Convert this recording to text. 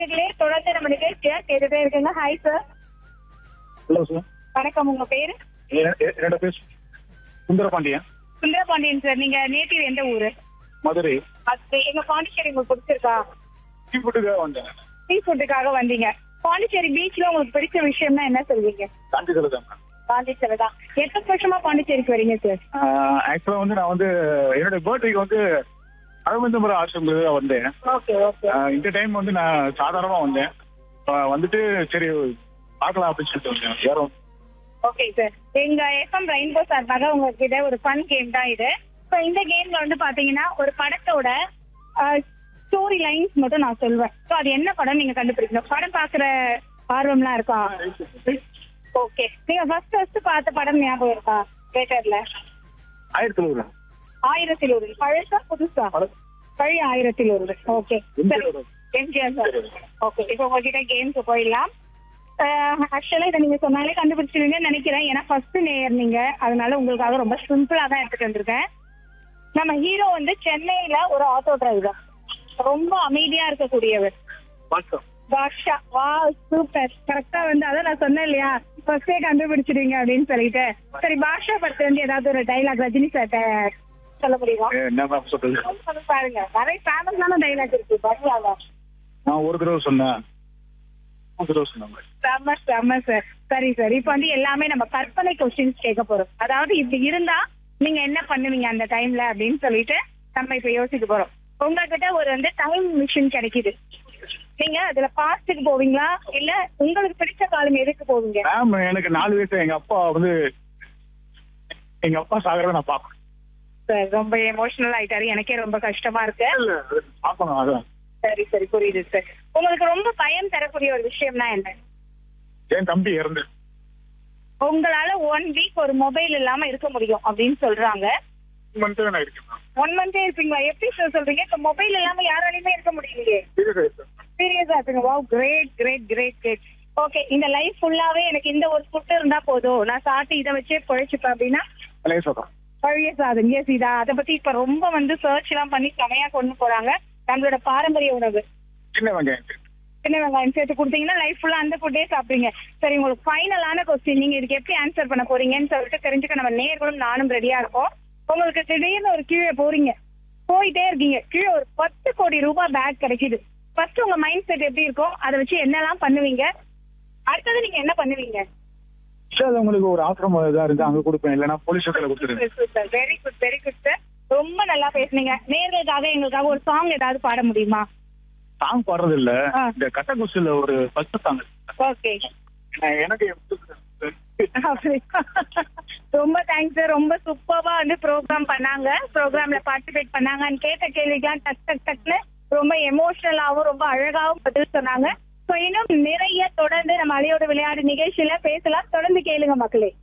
இதுலயே தொடர்ந்து நம்ம நிகழ்ச்சியா கேட்டுட்டே இருக்குங்க ஹாய் சார் ஹலோ சார் வணக்கம் உங்க பேரு என்னோட பேர் சுந்தரபாண்டியன் சுந்தரபாண்டியன் சார் நீங்க நேட்டிவ் எந்த ஊரு மதுரை அது எங்க பாண்டிச்சேரி உங்களுக்கு பிடிச்சிருக்கா டீ ஃபுட்டுக்காக வந்தேன் சீ ஃபுட்டுக்காக வந்தீங்க பாண்டிச்சேரி பீச்ல உங்களுக்கு பிடிச்ச விஷயம்னா என்ன சொல்வீங்க காஞ்சிபுரம் தான் மேம் பாண்டிச்சேரி தான் எத்தனை வருஷமா பாண்டிச்சேரிக்கு வரீங்க சார் ஆக்சுவலாக வந்து நான் வந்து என்னோட பர்த்டேக்கு வந்து அரவிந்தபுரம் ஆசிரமத்துக்கு தான் வந்தேன் ஓகே ஓகே ஆஹ் இந்த டைம் வந்து நான் சாதாரணமாக வந்தேன் ஆஹ் வந்துட்டு சரி பார்க்கலாம் அப்படின்னு சொல்லிட்டு வந்தேன் யாரும் ஓகே சார் எங்க எஃப்எம் ரெயின்போ சார்பாக உங்ககிட்ட ஒரு ஃபன் கேம் தான் இது இப்போ இந்த கேம்ல வந்து பாத்தீங்கன்னா ஒரு படத்தோட ஸ்டோரி லைன்ஸ் மட்டும் நான் சொல்வேன் ஸோ அது என்ன படம் நீங்க கண்டுபிடிக்கணும் படம் பாக்குற ஆர்வம்லாம் இருக்கா ஓகே நீங்க ஃபர்ஸ்ட் ஃபர்ஸ்ட் பார்த்த படம் ஞாபகம் இருக்கா தியேட்டர்ல ஆயிரத்தி நூறு ஆயிரத்தில் ஒரு பழசா புதுசா பழைய ஆயிரத்தில் ஒரு ஓகே எம்ஜிஆர் படம். எம்ஜிஆர் சார் ஓகே இப்போ உங்ககிட்ட கேம்க்கு போயிடலாம் ஆக்சுவலா இதை நீங்க சொன்னாலே கண்டுபிடிச்சிருவீங்கன்னு நினைக்கிறேன் ஏன்னா ஃபர்ஸ்ட் நேயர் நீங்க அதனால உங்களுக்காக ரொம்ப சிம்பிளா தான் எடுத்துட்டு வந்திருக்கேன் நம்ம ஹீரோ வந்து சென்னையில ஒரு ஆட்டோ டிரைவர் ரொம்ப அமைதியா இருக்கக்கூடியவர் வணக்கம் பாஷா வா சூப்பர் கரெக்டா வந்து அதான் நான் சொன்னேன் இல்லையா ஃபர்ஸ்டே கண்டுபிடிச்சிடுவீங்க அப்படின்னு சொல்லிட்டு சரி பாஷா படத்துல இருந்து ஏதாவது ஒரு டைலாக் ரஜினி சார் சொல்ல முடியுமா என்ன மேம் சொல்றது சொல்லுங்க பாருங்க நிறைய ஃபேமஸான டைலாக் இருக்கு பாருங்க நான் ஒரு தடவை சொன்னேன் ஒரு தடவை சொன்னேன் செம்ம செம்ம சார் சரி சார் இப்போ வந்து எல்லாமே நம்ம கற்பனை கொஸ்டின்ஸ் கேட்க போறோம் அதாவது இப்படி இருந்தா நீங்க என்ன பண்ணுவீங்க அந்த டைம்ல அப்படின்னு சொல்லிட்டு நம்ம இப்ப யோசிக்க போறோம் உங்ககிட்ட ஒரு வந்து டைம் மிஷின் கிடைக்குது நீங்க அதுல பாஸ்டுக்கு போவீங்களா இல்ல உங்களுக்கு பிடிச்ச காலம் எதுக்கு போவீங்க மேம் எனக்கு நாலு வயசு எங்க அப்பா வந்து எங்க அப்பா சாகரத நான் பார்க்கணும் சார் ரொம்ப எமோஷனல் ஆயிட்டாரு எனக்கே ரொம்ப கஷ்டமா இருக்கு இல்ல பார்க்கணும் அதான் சரி சரி புரியுது சார் உங்களுக்கு ரொம்ப பயம் தரக்கூடிய ஒரு விஷயம்னா என்ன என் தம்பி இறந்து உங்களால ஒன் வீக் ஒரு மொபைல் இல்லாம இருக்க முடியும் அப்படின்னு சொல்றாங்க மந்த்து நான் இருக்கேன் மேம் ஒன் மந்தே இருப்பீங்களா எப்படி சார் சொல்றீங்க இப்ப மொபைல் இல்லாம யாராலையுமே இருக்க முடியலையே சீரியஸா இருப்பீங்க wow great great great great okay இந்த லைஃப் ஃபுல்லாவே எனக்கு இந்த ஒரு ஃபுட் இருந்தா போதும் நான் சாப்பிட்டு இதை வச்சே பொழைச்சுப்பேன் அப்படின்னா பழைய சொல்றேன் பழைய சாதம் எஸ் இதா அதை பத்தி இப்ப ரொம்ப வந்து சர்ச் எல்லாம் பண்ணி செமையா கொண்டு போறாங்க நம்மளோட பாரம்பரிய உணவு சின்ன வெங்காயம் சேர்த்து. சின்ன வெங்காயம் சேர்த்து கொடுத்தீங்கன்னா லைஃப் ஃபுல்லா அந்த ஃபுட்டே சாப்பிடுங்க சரி உங்களுக்கு ஃபைனலான கொஸ்டின் நீங்க இதுக்கு எப்படி ஆன்சர் பண்ண போறீங்கன்னு சொல்லிட்டு தெரிஞ்சுக்க நம்ம நேர்களும் நானும் ரெடியா இருக்கோம் உங்களுக்கு திடீர்னு ஒரு கீழே போறீங்க போயிட்டே இருக்கீங்க கீழே ஒரு பத்து கோடி ரூபாய் பேக் கிடைக்குது ஃபர்ஸ்ட் உங்க மைண்ட் செட் எப்படி இருக்கும் அதை வச்சு என்னெல்லாம் பண்ணுவீங்க அடுத்தது நீங்க என்ன பண்ணுவீங்க சரி அது உங்களுக்கு ஒரு ஆசிரமம் இதா இருந்து அங்க கொடுப்பேன் இல்லைன்னா போலீஸ் ஸ்டேஷன்ல கொடுத்துருங்க very good very good sir ரொம்ப நல்லா பேசுனீங்க நேர்களுக்காக எங்களுக்காக ஒரு சாங் ஏதாவது பாட முடியுமா சாங் பாடுறது இல்ல ஆ. இந்த கட்டகுசில ஒரு ஃபர்ஸ்ட் சாங் ஓகே எனக்கு அப்படி. ரொம்ப தேங்க்ஸ் சார் ரொம்ப சூப்பர்வா வந்து ப்ரோக்ராம் பண்ணாங்க ப்ரோக்ராம்ல பார்ட்டிசிபேட் பண்ணாங்கன்னு கேட்ட கேள்விக்கெல்லாம் டக் டக் டக்னு ரொம்ப எமோஷனலாவும் ரொம்ப அழகாவும் பதில் சொன்னாங்க ஸோ இன்னும் நிறைய தொடர்ந்து நம்ம அலையோட விளையாடு நிகழ்ச்சியில பேசலாம் தொடர்ந்து கேளுங்க மக்களே